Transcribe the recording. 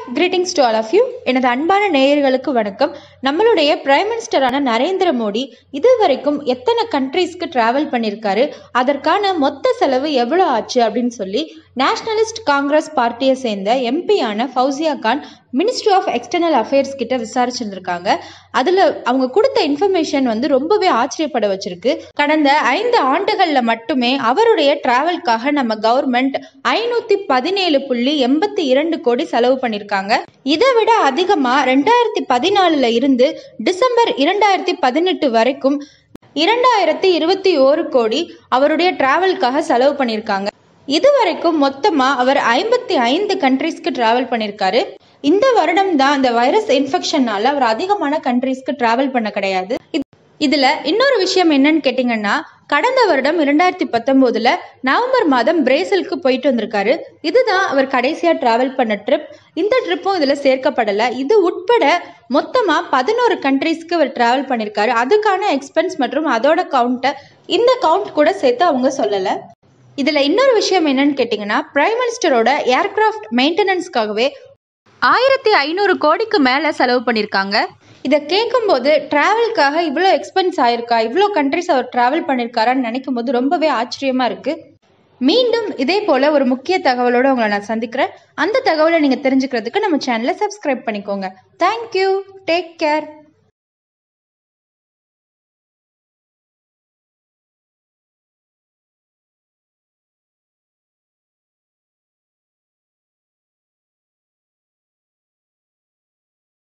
greetings to all of you எனது அன்பான நேயர்களுக்கு வணக்கம் நம்மளுடைய பிரைம் மினிஸ்டரான நரேந்திர மோடி இதுவரைக்கும் எத்தனை கண்ட்ரீஸ்க்கு டிராவல் பண்ணியிருக்காரு அதற்கான மொத்த செலவு எவ்வளோ ஆச்சு அப்படின்னு சொல்லி நேஷனலிஸ்ட் காங்கிரஸ் பார்ட்டியை சேர்ந்த எம்பியான Fouzia Khan ministry of external affairs கிட்ட விசாரிச்சிருந்திருக்காங்க அதில் அவங்க கொடுத்த இன்ஃபர்மேஷன் வந்து ரொம்பவே ஆச்சரியப்பட வச்சிருக்கு கடந்த ஐந்து ஆண்டுகளில் மட்டுமே அவருடைய டிராவல்காக நம்ம கவர்மெண்ட் ஐநூற்றி பதினேழு புள்ளி எண்பத்தி இரண்டு கோடி செலவு பண்ணியிருக்காங்க இதை விட அதிகமாக ரெண்டாயிரத்தி பதினாலில் இருந்து டிசம்பர் இரண்டாயிரத்தி பதினெட்டு வரைக்கும் இரண்டாயிரத்தி இருபத்தி ஓரு கோடி அவருடைய டிராவல்காக செலவு பண்ணியிருக்காங்க இதுவரைக்கும் மொத்தமாக அவர் ஐம்பத்தி ஐந்து கண்ட்ரீஸ்க்கு டிராவல் பண்ணியிருக்காரு இந்த வருடம் தான் இந்த வைரஸ் இன்ஃபெக்ஷனால அவர் அதிகமான கண்ட்ரீஸ்க்கு டிராவல் பண்ண கிடையாது இது- இதுல இன்னொரு விஷயம் என்னன்னு கேட்டிங்கன்னா கடந்த வருடம் இரண்டாயிரத்தி பத்தொன்பதுல நவம்பர் மாதம் பிரேசிலுக்கு போயிட்டு வந்திருக்காரு இதுதான் அவர் கடைசியா டிராவல் பண்ண ட்ரிப் இந்த ட்ரிப்பும் இதுல சேர்க்கப்படல இது உட்பட மொத்தமா பதினோரு கண்ட்ரீஸ்க்கு அவர் டிராவல் பண்ணியிருக்காரு அதுக்கான எக்ஸ்பென்ஸ் மற்றும் அதோட கவுண்ட்டை இந்த கவுண்ட் கூட சேர்த்து அவங்க சொல்லல இதுல இன்னொரு விஷயம் என்னன்னு கேட்டிங்கன்னா பிரைம் மினிஸ்டரோட ஏர்கிராஃப்ட் மெயின்டெனன்ஸ்க்காகவே ஆயிரத்தி ஐநூறு கோடிக்கு மேலே செலவு பண்ணியிருக்காங்க இதை கேட்கும்போது ட்ராவலுக்காக இவ்வளோ எக்ஸ்பென்ஸ் ஆயிருக்கா இவ்வளோ கண்ட்ரிஸ் அவர் ட்ராவல் பண்ணியிருக்காரான்னு நினைக்கும் போது ரொம்பவே ஆச்சரியமா இருக்கு மீண்டும் இதே போல ஒரு முக்கிய தகவலோட உங்களை நான் சந்திக்கிறேன் அந்த தகவலை நீங்கள் தெரிஞ்சுக்கிறதுக்கு நம்ம சேனலை சப்ஸ்கிரைப் பண்ணிக்கோங்க தேங்க்யூ டேக் கேர்